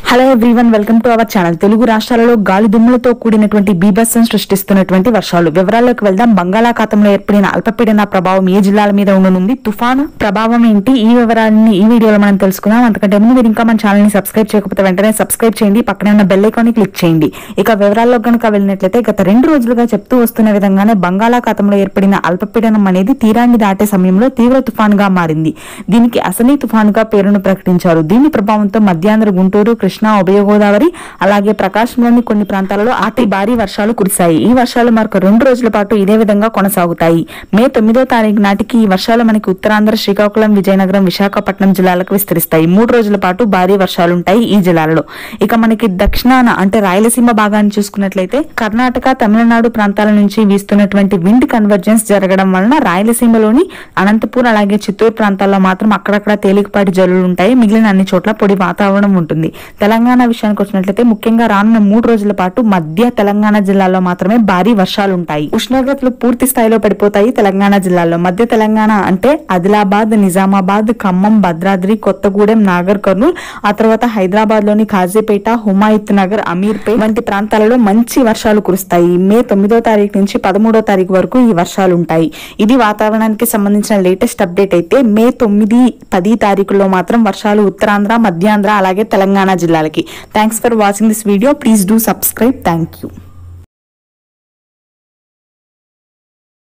hello everyone welcome to our channel Telugu రాష్ట్రాలలో గాలి దుమ్ములతో కూడినటువంటి బీభత్సం సృష్టిస్తున్నటువంటి వర్షాలు వివరాల్లోకి వెళ్దాం బంగాళాఖాతంలో ఏర్పడిన అల్పపీడన ప్రభావం ఏ జిల్లాల మీద ఉండనుంది తుఫాను ప్రభావం ఏంటి ఈ వివరాలని ఈ వీడియోలో మనం తెలుసుకుందాం అంతకంటే ముందు మీరు ఇంకా మన ఛానల్ ని సబ్స్క్రైబ్ చేయకపోతే వెంటనే సబ్స్క్రైబ్ చేయండి పక్కనే ఉన్న బెల్ ఐకాన్ ని క్లిక్ చేయండి ఇక వివరాల్లో కనుక వెళ్ళినట్లయితే గత రెండు రోజులుగా చెప్తూ వస్తున్న విధంగానే బంగాళాఖాతంలో ఏర్పడిన అల్పపీడనం అనేది తీరాన్ని దాటే సమయంలో తీవ్ర తుఫానుగా మారింది దీనికి అసలీ తుఫానుగా పేరును ప్రకటించారు దీని ప్రభావంతో మధ్యాంధ్ర గుంటూరు కృష్ణా ఉభయ గోదావరి అలాగే ప్రకాశంలోని కొన్ని ప్రాంతాలలో అతి భారీ వర్షాలు కురిశాయి ఈ వర్షాలు మరొక రెండు రోజుల పాటు ఇదే విధంగా కొనసాగుతాయి మే తొమ్మిదో తారీఖు నాటికి ఈ వర్షాలు మనకి ఉత్తరాంధ్ర శ్రీకాకుళం విజయనగరం విశాఖపట్నం జిల్లాలకు విస్తరిస్తాయి మూడు రోజుల పాటు భారీ వర్షాలు ఉంటాయి ఈ జిల్లాలలో ఇక మనకి దక్షిణాన అంటే రాయలసీమ భాగాన్ని చూసుకున్నట్లయితే కర్ణాటక తమిళనాడు ప్రాంతాల నుంచి వీస్తున్నటువంటి విండ్ కన్వర్జెన్స్ జరగడం వలన రాయలసీమలోని అనంతపూర్ అలాగే చిత్తూరు ప్రాంతాల్లో మాత్రం అక్కడక్కడ తేలికపాటి జల్లులు ఉంటాయి మిగిలిన అన్ని చోట్ల పొడి వాతావరణం ఉంటుంది తెలంగాణ విషయానికి వచ్చినట్లయితే ముఖ్యంగా రానున్న మూడు రోజుల పాటు మధ్య తెలంగాణ జిల్లాలో మాత్రమే భారీ వర్షాలు ఉంటాయి ఉష్ణోగ్రతలు పూర్తి స్థాయిలో పడిపోతాయి తెలంగాణ జిల్లాలో మధ్య తెలంగాణ అంటే ఆదిలాబాద్ నిజామాబాద్ ఖమ్మం భద్రాద్రి కొత్తగూడెం నాగర్ కర్నూల్ ఆ తర్వాత హైదరాబాద్ లోని ఖాజీపేట హుమాయత్ నగర్ అమీర్పేట్ వంటి ప్రాంతాలలో మంచి వర్షాలు కురుస్తాయి మే తొమ్మిదో తారీఖు నుంచి పదమూడో తారీఖు వరకు ఈ వర్షాలు ఉంటాయి ఇది వాతావరణానికి సంబంధించిన లేటెస్ట్ అప్డేట్ అయితే మే తొమ్మిది పది తారీఖుల్లో మాత్రం వర్షాలు ఉత్తరాంధ్ర మధ్యాంధ్ర అలాగే తెలంగాణ జిల్లాలకి thanks for watching this video please do subscribe thank you